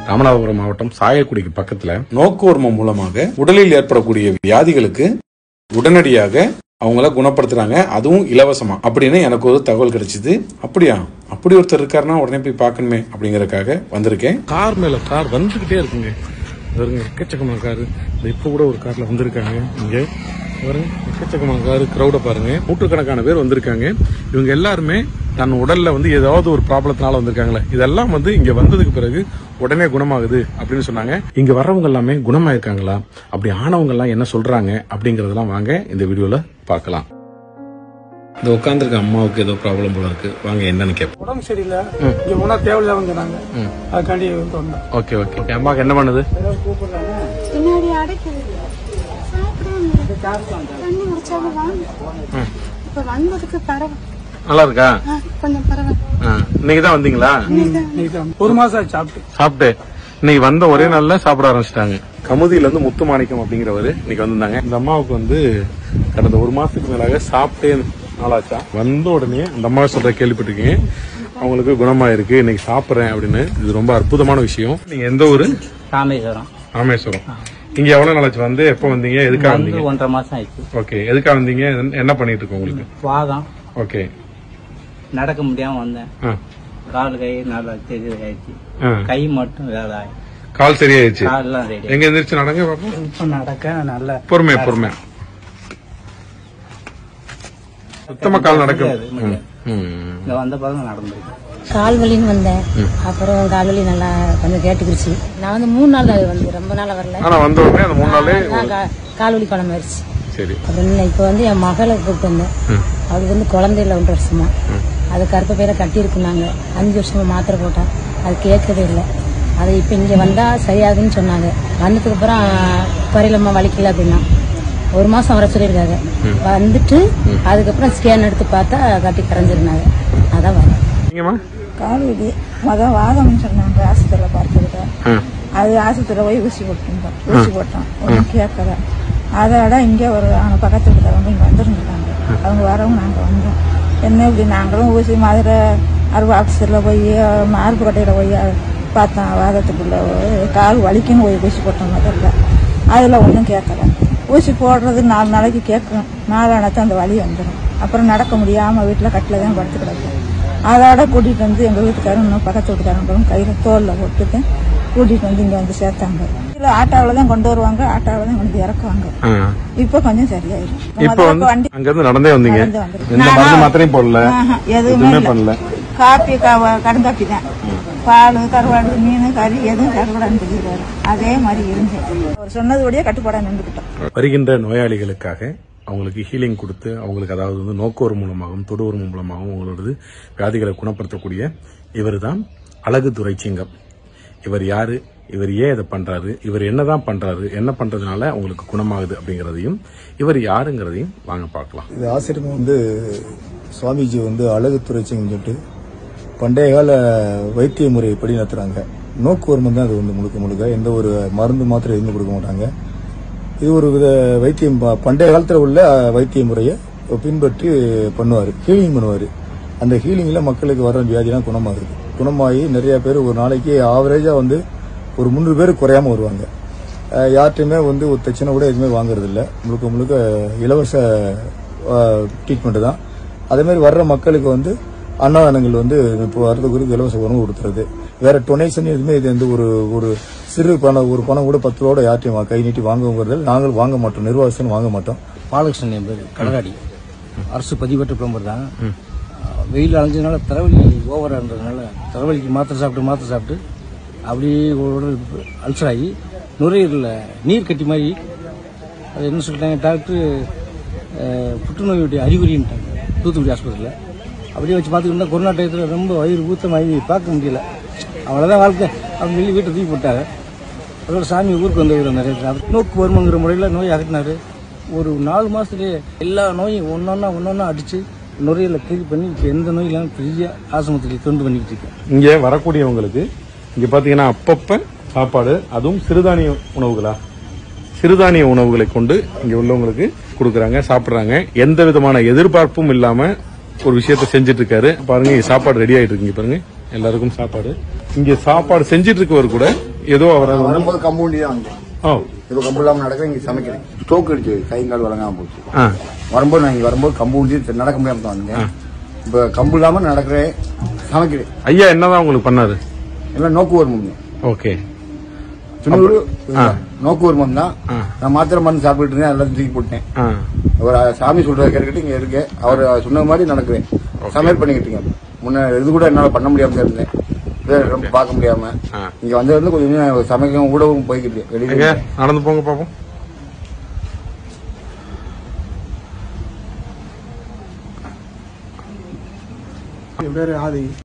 ராமநாதபுரம் மாவட்டம் சாயக்குடிக்கு பக்கத்துல நோக்குவர்மம் மூலமாக உடலில் ஏற்படக்கூடிய வியாதிகளுக்கு உடனடியாக அவங்கள குணப்படுத்துறாங்க அதுவும் இலவசமா அப்படின்னு எனக்கு ஒரு தகவல் கிடைச்சது அப்படியா அப்படி ஒருத்தர் இருக்காருன்னா உடனே போய் பார்க்கணுமே அப்படிங்கறதுக்காக வந்திருக்கேன் கார் மேல கார் வந்துகிட்டே இருக்குங்க வருங்க எக்கச்சக்கமான காரு இப்போ கூட ஒரு கார்ல வந்திருக்காங்க இங்க பாருங்க எக்கச்சக்கமான காரு கிரௌட பாருங்க நூற்றுக்கணக்கான பேர் வந்திருக்காங்க இவங்க எல்லாருமே தன் உடல்ல வந்து ஏதாவது ஒரு ப்ராப்ளத்தினால வந்திருக்காங்களே இதெல்லாம் வந்து இங்க வந்ததுக்கு பிறகு உடனே குணமாகுது அப்படின்னு சொன்னாங்க இங்க வர்றவங்க எல்லாமே குணமாயிருக்காங்களா அப்படி ஆனவங்க எல்லாம் என்ன சொல்றாங்க அப்படிங்கறதெல்லாம் வாங்க இந்த வீடியோல பார்க்கலாம் இந்த உட்காந்துருக்க அம்மாவுக்கு ஏதோ ப்ராப்ளம் போல இருக்கு வாங்க என்னன்னு கேட்போம் உடம்பு சரியில்லை இங்க போனா தேவையில்லாம சொன்னாங்க அதுக்காண்டி வந்து வந்தோம் ஓகே ஓகே ஓகே அம்மாவுக்கு என்ன பண்ணுது பின்னாடி அடைக்குது சாப்பிடாம தண்ணி குடிச்சாலும் வாங்க இப்ப வந்ததுக்கு பரவாயில்ல நல்லா இருக்கா ஆ, கொஞ்சம் பரவாயில்ல இன்னைக்கு தான் வந்தீங்களா இன்னைக்கு தான் ஒரு மாசம் ஆச்சு சாப்பிட்டு சாப்பிட்டு இன்னைக்கு வந்த ஒரே நாள்ல சாப்பிட ஆரம்பிச்சிட்டாங்க கமுதியில இருந்து முத்து மாணிக்கம் அப்படிங்கிறவரு இன்னைக்கு வந்திருந்தாங்க இந்த அம்மாவுக்கு வந்து கடந்த ஒரு மாசத்துக்கு மேலாக சாப்பிட்டே நாளாச்சா வந்த உடனே அந்த அம்மா சொல்ற கேள்விப்பட்டிருக்கீங்க அவங்களுக்கு குணமாயிருக்கு இன்னைக்கு சாப்பிடுறேன் அப்படின்னு இது ரொம்ப அற்புதமான விஷயம் நீங்க எந்த ஊரு ராமேஸ்வரம் ராமேஸ்வரம் இங்க எவ்வளவு நாளாச்சு வந்து எப்ப வந்தீங்க எதுக்காக வந்து வந்தீங்க ஒன்றரை மாசம் ஆயிடுச்சு ஓகே எதுக்காக வந்தீங்க என்ன பண்ணிட்டு இருக்கு உங்களுக்கு வாதம் ஓகே நடக்க முடியாம வந்தேன் ஆ கால் கை நல்லா தெரியல ஆயிடுச்சு ஆ. கை மட்டும் வேலை ஆயிடுச்சு கால் சரியாயிடுச்சு கால்லாம் ரெடி எங்க எந்திரிச்சு நடங்க பாப்போம் இப்ப நடக்க நல்ல பொறுமையா பொறுமையா சுத்தமா கால் நடக்கும் முடியாது. ம். ம். இங்க வந்த பிறகு நடந்திருக்கு கால் வலின்னு வந்தேன் அப்புறம் கால் வலி நல்லா கொஞ்சம் கேட்டுக்கிடுச்சு நான் வந்து மூணு நாள் தான் வந்து ரொம்ப நாளா வரல ஆனா வந்த உடனே அந்த மூணு நாளே நான் கா- கால் வலி குழம்பு ஆயிடுச்சு சரி அப்புறம் இன்னும் இப்போ வந்து என் மகளை கூப்பிட்டு வந்தேன் அவளுக்கு வந்து குழந்தை இல்லை ஒன்றரை வருஷமா அது கருப்பை பேரை கட்டியிருக்குனாங்க அஞ்சு வருஷமா மாத்திரை போட்டா அது கேட்கவே இல்லை அது இப்போ இங்கே வந்தா சரியாகுதுன்னு சொன்னாங்க வந்ததுக்கு அப்புறம் குறையிலம்மா வலிக்கல அப்படின்னா ஒரு மாசம் வர சொல்லியிருக்காங்க வந்துட்டு அதுக்கப்புறம் ஸ்கேன் எடுத்து பார்த்தா கட்டி கரைஞ்சிருந்தாங்க அதான் வரேன் நீங்கம்மா கால் வலி மொதல் வாதம்னு சொன்னாங்க ஆஸ்பத்திரியில் பார்த்துக்கிட்டேன் ஆ. அது ஆஸ்பத்திரியில் போய் ஊசி போட்டுருந்தோம் ஊசி போட்டோம் ஒன்றும் கேட்கல அதோட இங்கே ஒரு அவங்க பக்கத்து வீட்டுக்காரங்க இங்கே வந்துருந்துருக்காங்க அவங்க வரவும் நாங்கள் வந்தோம் என்ன இப்படி நாங்களும் ஊசி மதுரை அருவா ஆஃபீஸரில் போய் மார்பு கட்டையில் போய் பார்த்தோம் வாதத்துக்குள்ள கால் வலிக்குன்னு போய் ஊசி போட்டோம் முதல்ல அதில் ஒன்றும் கேட்கல ஊசி போடுறது நாலு நாளைக்கு கேட்கும் நாலானத்து அந்த வலி வந்துடும் அப்புறம் நடக்க முடியாமல் வீட்டில் கட்டில் தான் படுத்து கிடக்கும் அதோட கூட்டிகிட்டு வந்து எங்கள் வீட்டுக்காரங்க இன்னும் பக்கத்து வீட்டுக்காரங்களும் கையில் தோலில் போட்டுட்டு கூட்டிகிட்டு வந்து இங்கே வந்து சேர்த்தாங்க இதில் ஆட்டோவில் தான் கொண்டு வருவாங்க ஆட்டோவில் தான் கொண்டு இறக்குவாங்க ஆ. இப்போ கொஞ்சம் சரியாயிடும் இப்ப முதல்ல வந்து வண்டி அங்க இருந்து நடந்தே வந்தீங்க நடந்து வந்திருக்கேன். எந்த நானா- மருந்து மாத்திரையும் போடல ஆஹா, எதுவுமே எதுவுமே இல்லை. பண்ணல காப்பி க- கடுங்காப்பி தான் பால் கருவாடு மீன் கறி எதுவும் கருவாடான்னு சொல்லிடுவாரு அதே மாதிரி இருந்தேன் அவர் சொன்னதுபடியே கட்டுப்பாடாக நின்றுக்கிட்டோம் வருகின்ற நோயாளிகளுக்காக அவங்களுக்கு ஹீலிங் கொடுத்து அவங்களுக்கு அதாவது வந்து நோக்கோர் மூலமாகவும் தொடுவோர் மூலமாகவும் அவங்களோடது வியாதிகளை குணப்படுத்தக்கூடிய இவர் தான் அழகு துரைச்சிங்கம் இவர் யாரு இவர் ஏன் இதை பண்றாரு இவர் என்னதான் பண்றாரு என்ன பண்றதுனால அவங்களுக்கு குணமாகுது அப்படிங்கறதையும் இவர் யாருங்கிறதையும் வாங்க பார்க்கலாம் இது ஆசிரமம் வந்து சுவாமிஜி வந்து அழகு துறைச்சிங்கன்னு சொல்லிட்டு பண்டைய கால வைத்திய முறைப்படி நடத்துறாங்க நோக்குவர்மம் தான் அது வந்து முழுக்க முழுக்க எந்த ஒரு மருந்து மாத்திரை எதுவுமே கொடுக்க மாட்டாங்க இது ஒரு வித வைத்தியம் ப- பண்டைய காலத்தில் உள்ள வைத்திய முறையை பின்பற்றி பண்ணுவார் ஹீலிங் பண்ணுவார் அந்த ஹீலிங்கில் மக்களுக்கு வர வியாதிலாம் குணமாகுது குணமாகி நிறைய பேர் ஒரு நாளைக்கு ஆவரேஜாக வந்து ஒரு முந்நூறு பேர் குறையாம வருவாங்க அஹ் யார்கிட்டயுமே வந்து ஒரு பிரச்சனை கூட எதுவுமே வாங்குறது இல்ல முழுக்க முழுக்க இலவச ட்ரீட்மெண்ட் தான் அதே மாதிரி வர்ற மக்களுக்கு வந்து அன்னதானங்கள் வந்து இப்போ வர்றதுக்கு இலவச உணவு கொடுத்துறது வேற டொனேஷன் எதுவுமே இது வந்து ஒரு ஒரு சிறு பணம் ஒரு பணம் கூட பத்து ரூபா யார்ட்டையும் வா- கை நீட்டி வாங்குங்கிறதால நாங்கள் வாங்க மாட்டோம் நிர்வாகத்தில் வாங்க மாட்டோம் பாலகிருஷ்ணன் என் பேர் கடகாடி அரசு பதிவு பெற்ற பிளம்பர் தான் வெயில் அலைஞ்சதுனால தலைவலி ஓவராக இருந்ததுனால தலைவலிக்கு மாத்திரை சாப்பிட்டு மாத்திரை சாப்பிட்டு அப்படியே ஒரு உடல் அல்சர் ஆகி நுரையீரலில் நீர் கட்டி மாதிரி அது என்ன சொல்லிட்டாங்க டாக்டர் புற்றுநோயுடைய அறிகுறின்ட்டாங்க தூத்துக்குடி ஆஸ்பத்திரியில் அப்படியே வச்சு பார்த்துக்கிட்டு கொரோனா டயத்தில் ரொம்ப வயிறு ஊத்தமாகி பார்க்க முடியல அவ்வளோதான் வாழ்க்கை அப்படின்னு சொல்லி வீட்டை தூக்கி போட்டாங்க அதோட சாமி ஊருக்கு வந்தவர் நிறைய பேர். நோக்கு வருமங்கிற முறையில் நோய் அகட்டினாரு ஒரு நாலு மாசத்துலயே எல்லா நோயும் ஒன்னொன்னா ஒன்னொன்னா அடிச்சு நுரையில கிளீர் பண்ணி இப்போ எந்த நோய் இல்லாமல் பெரிய ஆசிரமத்தில் தொண்டு பண்ணிக்கிட்டு இருக்கேன் இங்க வரக்கூடியவங்களுக்கு இங்க பாத்தீங்கன்னா அப்பப்ப சாப்பாடு அதுவும் சிறுதானிய உணவுகளா சிறுதானிய உணவுகளை கொண்டு இங்க உள்ளவங்களுக்கு கொடுக்கறாங்க சாப்பிடுறாங்க எந்த விதமான எதிர்பார்ப்பும் இல்லாம ஒரு விஷயத்த செஞ்சுட்டு இருக்காரு பாருங்க இங்க சாப்பாடு ரெடி ஆயிட்டு இருக்கு இங்க பாருங்க எல்லாருக்கும் சாப்பாடு இங்க சாப்பாடு செஞ்சிட்டு இருக்கவர் கூட ஏதோ அவர் அது வந்து வரும்போது கம்பவுண்டி தான் வந்தேன் ஓ இப்போ கம்பு இல்லாமல் நடக்கிறேன் இங்கே சமைக்கிறேன் ஸ்ட்ரோக் அடிச்சு கை கால் வழங்காம போச்சு ஆ வரும்போது நான் இங்கே வரும்போது கம்பவுண்டி நடக்க முடியாம தான் வந்தேன் இப்போ கம்பு இல்லாமல் நடக்கிறேன் சமைக்கிறேன் ஐயா என்னதான் உங்களுக்கு பண்ணாரு எல்லாம் நோக்கு வருமம் ஓகே திருநூறு ஆ. நோக்கு வருமம் தான் நான் மாத்திரை மருந்து சாப்பிட்டு இருந்தேன் எல்லாம் தூக்கி போட்டேன் ஆ அவர் சாமி சொல்றத கேட்டுக்கிட்டு இங்க இருக்கேன் அவர் சொன்ன மாதிரி நடக்கிறேன் சமையல் பண்ணிக்கிட்டு இருக்கேன் முன்ன இது கூட என்னால பண்ண முடியாம தான் இருந்தேன் இதை ரொம்ப பார்க்க முடியாம ஆ. இங்க வந்ததுல கொஞ்சம் சமைக்கவும் கூடவும் போய்கிட்டு எங்க வெளியே நடந்து போங்க பாப்போம் என் பேரு ஆதி